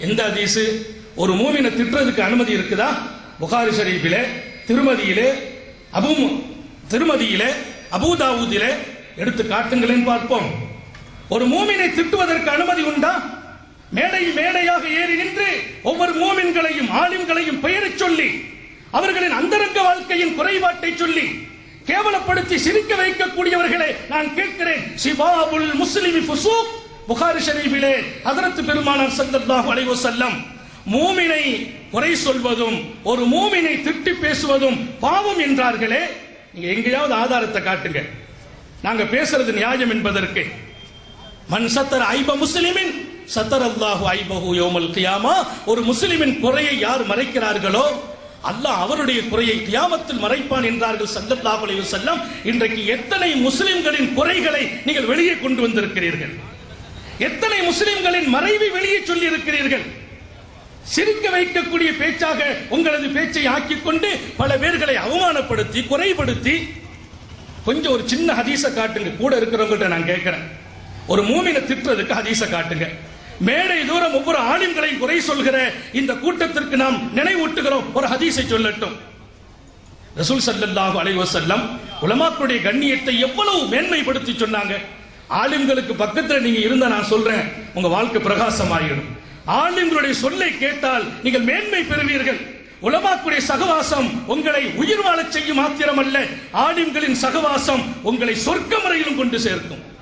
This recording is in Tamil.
எந்த ஹதீஸ் ஒரு மூமினை திட்டுறதுக்கு அனுமதி இருக்குதா புகாரி ஷரீஃபிலே திருமதியிலே அபு திருமதியிலே அபூதாவூதிலே எடுத்து காட்டுங்களேன் பார்ப்போம் ஒரு மூமினை திட்டுவதற்கு அனுமதி உண்டா மேடை மேடையாக ஏறி நின்று ஒவ்வொரு மூமின்களையும் ஆலிம்களையும் பெயரைச் சொல்லி அவர்களின் அந்தரங்க வாழ்க்கையின் குறைபாட்டை சொல்லி கேவலப்படுத்தி சிரிக்க வைக்கக்கூடியவர்களே நான் கேட்கிறேன் சிபாபுல் முஸ்லிமி ஃபுசூக் புகாரி ஷரீஃபிலே ஹதரத் பெருமானார் ஸல்லல்லாஹு அலைஹி வஸல்லம் மூமினை குறை சொல்வதும் ஒரு மூமினை திட்டி பேசுவதும் பாவம் என்றார்களே நீங்க எங்கேயாவது ஆதாரத்தை காட்டுங்க நாங்க பேசுறது நியாயம் என்பதற்கு மன் சத்தர் ஐப முஸ்லிமின் சத்தர் அல்லாஹு ஐபஹு யோமல் கியாமா ஒரு முஸ்லிமின் குறையை யார் மறைக்கிறார்களோ அல்லாஹ் அவருடைய குறையை கியாமத்தில் மறைப்பான் என்றார்கள் சல்லல்லாஹு அலைஹி வஸல்லம் இன்றைக்கு எத்தனை முஸ்லிம்களின் குறைகளை நீங்கள் வெளியே கொண்டு வந்திருக்கிறீர்கள் எத்தனை முஸ்லிம்களின் மறைவை வெளியே சொல்லி இருக்கிறீர்கள் சிரிக்க வைக்கக்கூடிய பேச்சாக உங்களது பேச்சை ஆக்கிக் கொண்டு பல பேர்களை அவமானப்படுத்தி குறைபடுத்தி கொஞ்சம் ஒரு சின்ன ஹதீஸ காட்டுங்க கூட இருக்கிறவங்கள்ட்ட நான் கேட்கிறேன் ஒரு மூமினை திட்டுறதுக்கு ஹதீஸ காட்டுங்க மேடை தூரம் ஒவ்வொரு ஆலிம்களையும் குறை சொல்கிற இந்த கூட்டத்திற்கு நாம் நினைவூட்டுகிறோம் ஒரு ஹதீஸை சொல்லட்டும் ரசூல் ஸல்லல்லாஹு அலைஹி வஸல்லம் உலமாக்களுடைய கண்ணியத்தை எவ்வளவு மேன்மைப்படுத்தி சொன்னாங்க ஆலிம்களுக்கு பக்கத்துல நீங்க இருந்தா நான் சொல்றேன் உங்க வாழ்க்கை பிரகாசமாகிடும் ஆலிம்களுடைய சொல்லை கேட்டால் நீங்கள் மேன்மை பெறுவீர்கள் உலமாக்குடைய சகவாசம் உங்களை உயிர் வாழச் செய்யும் மாத்திரமல்ல ஆலிம்களின் சகவாசம் உங்களை சொர்க்க முறையிலும் கொண்டு சேர்க்கும்